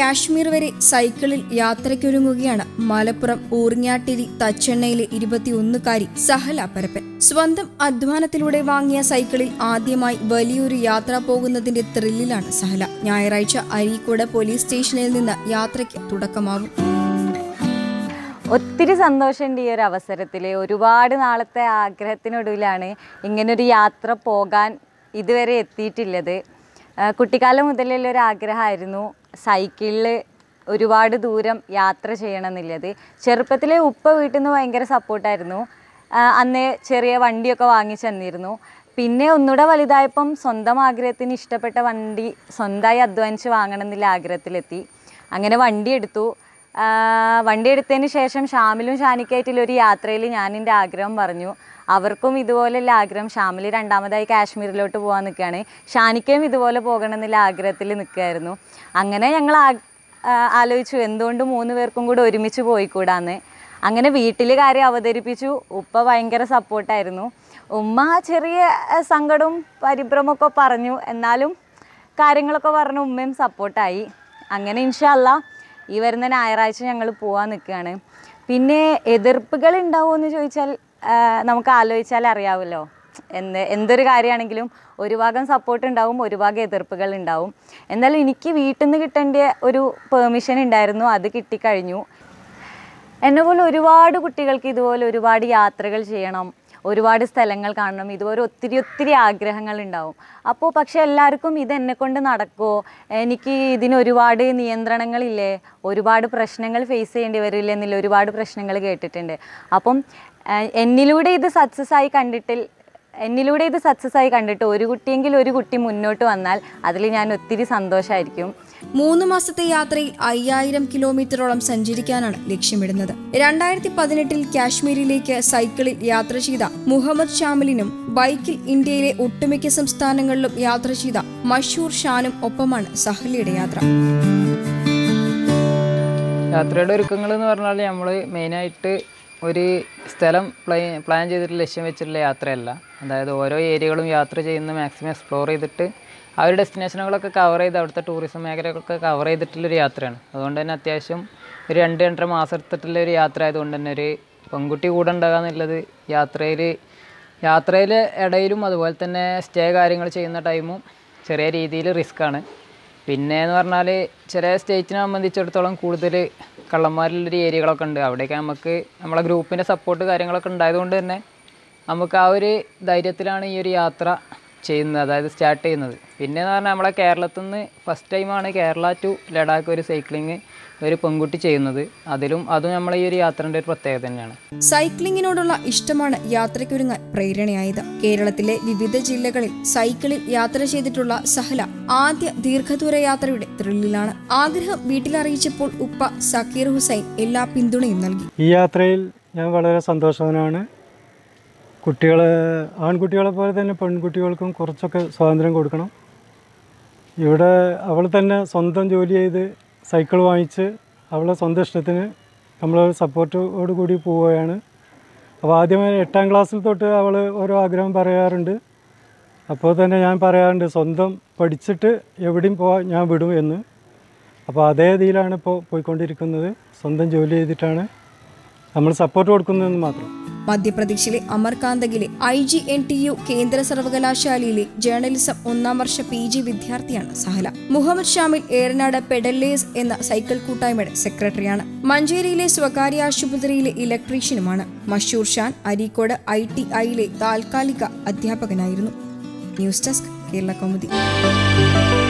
കാശ്മീർ വരെ സൈക്കിളിൽ യാത്രയ്ക്കൊരുങ്ങുകയാണ് മലപ്പുറം ഊർങ്ങാട്ടിരി തച്ചെണ്ണയിലെ ഇരുപത്തിയൊന്നുകാരി സഹല പരപ്പൻ സ്വന്തം അധ്വാനത്തിലൂടെ വാങ്ങിയ സൈക്കിളിൽ ആദ്യമായി വലിയൊരു യാത്ര പോകുന്നതിന്റെ ത്രില്ലിലാണ് സഹല ഞായറാഴ്ച അരീക്കോട് പോലീസ് സ്റ്റേഷനിൽ നിന്ന് യാത്രയ്ക്ക് തുടക്കമാകും ഒത്തിരി സന്തോഷമുണ്ട് ഈ ഒരു അവസരത്തിൽ ഒരുപാട് നാളത്തെ ആഗ്രഹത്തിനൊടുവിലാണ് ഇങ്ങനൊരു യാത്ര പോകാൻ ഇതുവരെ എത്തിയിട്ടുള്ളത് ആ, കുട്ടിക്കാലം മുതലുള്ള ഒരു ആഗ്രഹമായിരുന്നു സൈക്കിളിൽ ഒരുപാട് ദൂരം യാത്ര ചെയ്യണം എന്നുള്ളത് ചെറുപ്പത്തിലെ ഉപ്പ വീട്ടിൽ നിന്ന് ഭയങ്കര സപ്പോർട്ടായിരുന്നു അന്ന് ചെറിയ വണ്ടിയൊക്കെ വാങ്ങിച്ചു തന്നിരുന്നു പിന്നെ ഒന്നുകൂടെ വലുതായപ്പം സ്വന്തം ആഗ്രഹത്തിന് ഇഷ്ടപ്പെട്ട വണ്ടി സ്വന്തമായി അധ്വാനിച്ച് വാങ്ങണം എന്നുള്ള ആഗ്രഹത്തിലെത്തി അങ്ങനെ വണ്ടി എടുത്തു ആ, വണ്ടി എടുത്തതിന് ശേഷം ഷാമിലും ഷാനിക്കായിട്ടുള്ള ഒരു യാത്രയിൽ ഞാൻ എൻ്റെ ആഗ്രഹം പറഞ്ഞു അവർക്കും ഇതുപോലെയുള്ള ആഗ്രഹം ഷാമിൽ രണ്ടാമതായി കാശ്മീരിലോട്ട് പോകാൻ നിൽക്കുകയാണ് ഷാനിക്കയും ഇതുപോലെ പോകണം എന്നുള്ള ആഗ്രഹത്തിൽ നിൽക്കുകയായിരുന്നു അങ്ങനെ ഞങ്ങൾ ആ- ആ, ആലോചിച്ചു എന്തുകൊണ്ട് മൂന്ന് പേർക്കും കൂടെ ഒരുമിച്ച് പോയിക്കൂടാന്ന് അങ്ങനെ വീട്ടിൽ കാര്യം അവതരിപ്പിച്ചു ഉപ്പ ഭയങ്കര സപ്പോർട്ടായിരുന്നു ഉമ്മ ചെറിയ ആ, സങ്കടവും പരിഭ്രമൊക്കെ പറഞ്ഞു എന്നാലും കാര്യങ്ങളൊക്കെ പറഞ്ഞ് ഉമ്മയും സപ്പോർട്ടായി അങ്ങനെ ഇൻഷല്ല ഈ വരുന്ന ഞായറാഴ്ച ഞങ്ങൾ പോകാൻ നിൽക്കുകയാണ് പിന്നെ എതിർപ്പുകൾ ഉണ്ടാവുമോ എന്ന് ചോദിച്ചാൽ ആ, നമുക്ക് ആലോചിച്ചാൽ അറിയാമല്ലോ എന്ത് എന്തൊരു കാര്യമാണെങ്കിലും ഒരു ഭാഗം സപ്പോർട്ട് ഉണ്ടാവും ഒരു ഭാഗം എതിർപ്പുകൾ ഉണ്ടാവും എന്നാലും എനിക്ക് വീട്ടിൽ നിന്ന് കിട്ടേണ്ട ഒരു പെർമിഷൻ ഉണ്ടായിരുന്നു അത് കിട്ടിക്കഴിഞ്ഞു എന്നെ പോലെ ഒരുപാട് കുട്ടികൾക്ക് ഇതുപോലെ ഒരുപാട് യാത്രകൾ ചെയ്യണം ഒരുപാട് സ്ഥലങ്ങൾ കാണണം ഇതുപോലെ ഒത്തിരി ഒത്തിരി ആഗ്രഹങ്ങൾ ഉണ്ടാവും അപ്പോൾ പക്ഷെ എല്ലാവർക്കും ഇത് എന്നെ കൊണ്ട് നടക്കുമോ എനിക്ക് ഇതിന് ഒരുപാട് നിയന്ത്രണങ്ങളില്ലേ ഒരുപാട് പ്രശ്നങ്ങൾ ഫേസ് ചെയ്യേണ്ടി വരില്ല എന്നുള്ള ഒരുപാട് പ്രശ്നങ്ങൾ കേട്ടിട്ടുണ്ട് അപ്പം ആ, എന്നിലൂടെ ഇത് സക്സസ് ആയി കണ്ടിട്ടിൽ എന്നിലൂടെ ഇത് സക്സസ് ആയി കണ്ടിട്ട് ഒരു കുട്ടിയെങ്കിലും ഒരു കുട്ടി മുന്നോട്ട് വന്നാൽ അതിൽ ഞാൻ ഒത്തിരി സന്തോഷമായിരിക്കും മൂന്ന് മാസത്തെ യാത്രയിൽ അയ്യായിരം കിലോമീറ്ററോളം സഞ്ചരിക്കാനാണ് ലക്ഷ്യമിടുന്നത് രണ്ടായിരത്തി പതിനെട്ടിൽ കാശ്മീരിലേക്ക് സൈക്കിളിൽ യാത്ര ചെയ്ത മുഹമ്മദ് ഷാമിലിനും ബൈക്കിൽ ഇന്ത്യയിലെ ഒട്ടുമിക്ക സംസ്ഥാനങ്ങളിലും യാത്ര ചെയ്ത മഷൂർ ഷാനും ഒപ്പമാണ് സഹലിയുടെ യാത്ര യാത്രയുടെ ഒരുക്കങ്ങൾ എന്ന് പറഞ്ഞാൽ നമ്മൾ മെയിനായിട്ട് ഒരു സ്ഥലം പ്ലൈ പ്ലാൻ ചെയ്തിട്ട് ലക്ഷ്യം വെച്ചിട്ടുള്ള യാത്രയല്ല അതായത് ഓരോ ഏരിയകളും യാത്ര ചെയ്യുന്ന മാക്സിമം എക്സ്പ്ലോർ ചെയ്തിട്ട് ആ ഒരു ഡെസ്റ്റിനേഷനുകളൊക്കെ കവർ ചെയ്ത് അവിടുത്തെ ടൂറിസം മേഖലകളൊക്കെ കവർ ചെയ്തിട്ടുള്ളൊരു യാത്രയാണ് അതുകൊണ്ട് തന്നെ അത്യാവശ്യം ഒരു രണ്ട് രണ്ടര മാസം എടുത്തിട്ടുള്ള ഒരു യാത്ര ആയതുകൊണ്ട് തന്നെ ഒരു പെൺകുട്ടി കൂടെ ഉണ്ടാകുക എന്നുള്ളത് യാത്രയിൽ യാത്രയിൽ ഇടയിലും അതുപോലെ തന്നെ സ്റ്റേ കാര്യങ്ങൾ ചെയ്യുന്ന ടൈമും ചെറിയ രീതിയിൽ റിസ്ക്കാണ് പിന്നെ എന്ന് പറഞ്ഞാൽ ചില സ്റ്റേറ്റിനെ സംബന്ധിച്ചിടത്തോളം കൂടുതൽ കള്ളന്മാരിലുള്ളൊരു ഏരിയകളൊക്കെ ഉണ്ട് അവിടെയൊക്കെ നമുക്ക് നമ്മളെ ഗ്രൂപ്പിൻ്റെ സപ്പോർട്ട് കാര്യങ്ങളൊക്കെ ഉണ്ടായതുകൊണ്ട് തന്നെ നമുക്ക് ആ ഒരു ധൈര്യത്തിലാണ് ഈ ഒരു യാത്ര ചെയ്യുന്നത് അതായത് സ്റ്റാർട്ട് ചെയ്യുന്നത് പിന്നെ എന്ന് പറഞ്ഞാൽ നമ്മളെ കേരളത്തിൽ നിന്ന് ഫസ്റ്റ് ടൈമാണ് കേരള ടു ലഡാക്ക് ഒരു സൈക്ലിങ് ഒരു പെൺകുട്ടി ചെയ്യുന്നത് അതിലും അതും നമ്മളെ ഈ ഒരു യാത്രൻ്റെ ഒരു പ്രത്യേകത തന്നെയാണ് സൈക്ലിങ്ങിനോടുള്ള ഇഷ്ടമാണ് യാത്രയ്ക്കൊരുങ്ങാൻ പ്രേരണയായത് കേരളത്തിലെ വിവിധ ജില്ലകളിൽ സൈക്കിളിൽ യാത്ര ചെയ്തിട്ടുള്ള സഹല ആദ്യ ദീർഘദൂര യാത്രയുടെ ത്രില്ലിലാണ് ആഗ്രഹം വീട്ടിലറിയിച്ചപ്പോൾ ഉപ്പ സക്കീർ ഹുസൈൻ എല്ലാ പിന്തുണയും നൽകി ഈ യാത്രയിൽ ഞാൻ വളരെ സന്തോഷവാനാണ് കുട്ടികൾ ആൺകുട്ടികളെ പോലെ തന്നെ പെൺകുട്ടികൾക്കും കുറച്ചൊക്കെ സ്വാതന്ത്ര്യം കൊടുക്കണം ഇവിടെ അവൾ തന്നെ സ്വന്തം ജോലി ചെയ്ത് സൈക്കിൾ വാങ്ങിച്ച് അവളെ സ്വന്തം ഇഷ്ടത്തിന് നമ്മൾ സപ്പോർട്ടോട് കൂടി പോവുകയാണ് അപ്പോൾ ആദ്യമായി എട്ടാം ക്ലാസ്സിൽ തൊട്ട് അവൾ ഓരോ ആഗ്രഹം പറയാറുണ്ട് അപ്പോൾ തന്നെ ഞാൻ പറയാറുണ്ട് സ്വന്തം പഠിച്ചിട്ട് എവിടെയും പോവാൻ ഞാൻ വിടും എന്ന് അപ്പോൾ അതേ ഇതിലാണ് ഇപ്പോൾ പോയിക്കൊണ്ടിരിക്കുന്നത് സ്വന്തം ജോലി ചെയ്തിട്ടാണ് നമ്മൾ സപ്പോർട്ട് കൊടുക്കുന്നതെന്ന് മാത്രം മധ്യപ്രദേശിലെ അമർകാന്തകിലെ I G N T U കേന്ദ്ര സർവകലാശാലയിലെ ജേർണലിസം ഒന്നാം വർഷ പി ജി വിദ്യാർത്ഥിയാണ് സഹല മുഹമ്മദ് ഷാമിൽ ഏറനാട് പെഡല്ലേസ് എന്ന സൈക്കിൾ കൂട്ടായ്മയുടെ സെക്രട്ടറിയാണ് മഞ്ചേരിയിലെ സ്വകാര്യ ആശുപത്രിയിലെ ഇലക്ട്രീഷ്യനുമാണ് മഷൂർ ഷാൻ അരീക്കോട് ഐ ടി ഐയിലെ താൽക്കാലിക അധ്യാപകനായിരുന്നു ന്യൂസ് ഡെസ്ക് കേരള കൗമുദി